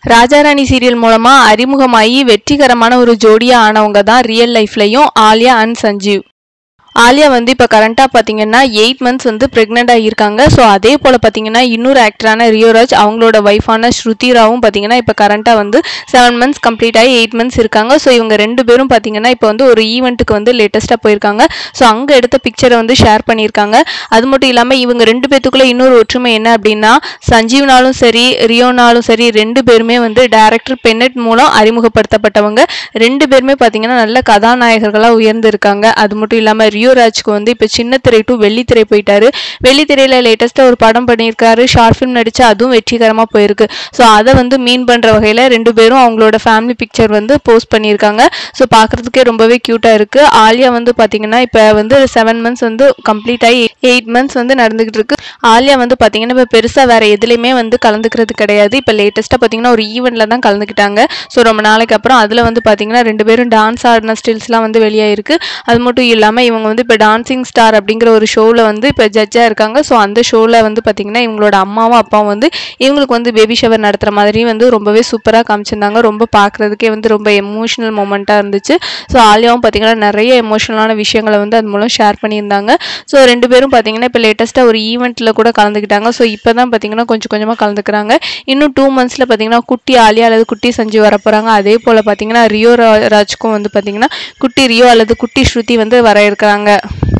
ராஜாராணி serial மூலமா அறிமுகமாகி வெற்றிகரமான ஒரு ஜோடியா ஆனவங்க தான் ரியல் லைஃப்லயும் ஆலியா அண்ட் சஞ்சீவ் ஆலியா வந்து இப்போ கரண்ட்டாக பார்த்தீங்கன்னா எயிட் மந்த்ஸ் வந்து ப்ரெக்னெண்ட்டாக இருக்காங்க ஸோ அதே போல் பார்த்தீங்கன்னா இன்னொரு ஆக்டரான ரியோராஜ் அவங்களோட ஒய்ஃபான ஸ்ருதிராவும் பார்த்தீங்கன்னா இப்போ கரண்ட்டாக வந்து செவன் மந்த்ஸ் கம்ப்ளீட் ஆகி எயிட் மந்த்ஸ் இருக்காங்க ஸோ இவங்க ரெண்டு பேரும் பார்த்தீங்கன்னா இப்போ வந்து ஒரு ஈவெண்ட்டுக்கு வந்து லேட்டஸ்ட்டாக போயிருக்காங்க ஸோ அங்கே எடுத்த பிக்சரை வந்து ஷேர் பண்ணியிருக்காங்க அது மட்டும் இல்லாமல் இவங்க ரெண்டு பேத்துக்குள்ள இன்னொரு ஒற்றுமை என்ன அப்படின்னா சஞ்சீவ்னாலும் சரி ரியோனாலும் சரி ரெண்டு பேருமே வந்து டேரக்டர் பென்னட் மூலம் அறிமுகப்படுத்தப்பட்டவங்க ரெண்டு பேருமே பார்த்தீங்கன்னா நல்ல கதாநாயகர்களாக உயர்ந்திருக்காங்க அது மட்டும் இல்லாமல் ரியோராஜ்க்கு வந்து இப்போ சின்ன திரை டு வெள்ளித்திரை போயிட்டாரு வெள்ளித்திரையில் லேட்டஸ்ட்டாக ஒரு படம் பண்ணியிருக்காரு ஷார்ட் ஃபிலிம் நடிச்சு அதுவும் வெற்றிகரமாக போயிருக்கு ஸோ அதை வந்து மீன் பண்ணுற வகையில் ரெண்டு பேரும் அவங்களோட ஃபேமிலி பிக்சர் வந்து போஸ்ட் பண்ணியிருக்காங்க ஸோ பார்க்குறதுக்கே ரொம்பவே க்யூட்டாக இருக்குது ஆலியா வந்து பார்த்தீங்கன்னா இப்போ வந்து செவன் மந்த்ஸ் வந்து கம்ப்ளீட் ஆகி எயிட் மந்த்ஸ் வந்து நடந்துகிட்டு இருக்கு ஆலியா வந்து பார்த்தீங்கன்னா இப்போ பெருசாக வேற எதுலையுமே வந்து கலந்துக்கிறது கிடையாது இப்போ லேட்டஸ்ட்டாக பார்த்தீங்கன்னா ஒரு ஈவெண்ட்டில் தான் கலந்துக்கிட்டாங்க ஸோ ரொம்ப நாளைக்கு அப்புறம் அதில் வந்து பார்த்தீங்கன்னா ரெண்டு பேரும் டான்ஸ் ஆடின ஸ்டில்ஸ்லாம் வந்து வெளியாயிருக்கு அது மட்டும் இல்லாமல் இவங்க வந்து இப்போ டான்சிங் ஸ்டார் அப்படிங்கிற ஒரு ஷோவில் வந்து இப்போ ஜட்ஜாக இருக்காங்க ஸோ அந்த ஷோவில் வந்து பார்த்தீங்கன்னா இவங்களோட அம்மாவும் அப்பாவும் வந்து இவங்களுக்கு வந்து பேபி ஷவர் நடத்துகிற மாதிரி வந்து ரொம்பவே சூப்பராக காமிச்சிருந்தாங்க ரொம்ப பார்க்குறதுக்கே வந்து ரொம்ப எமோஷனல் மூமெண்ட்டாக இருந்துச்சு ஸோ ஆலியாவும் பார்த்தீங்கன்னா நிறைய எமோஷனலான விஷயங்களை வந்து அது மூலம் ஷேர் பண்ணியிருந்தாங்க ஸோ ரெண்டு பேரும் பார்த்தீங்கன்னா இப்போ லேட்டஸ்ட்டாக ஒரு ஈவெண்ட்டில் கூட கலந்துக்கிட்டாங்க ஸோ இப்போ தான் பார்த்தீங்கன்னா கொஞ்சம் கொஞ்சமாக கலந்துக்கிறாங்க இன்னும் டூ மந்த்ஸில் பார்த்தீங்கன்னா குட்டி ஆலியா அல்லது குட்டி சஞ்சு வர போகிறாங்க அதே போல் பார்த்தீங்கன்னா ரியோ ரா- ராஜ்க்கும் வந்து பார்த்தீங்கன்னா குட்டி ரியோ அல்லது குட்டி ஸ்ருதி வந்து வர இருக்கிறாங்க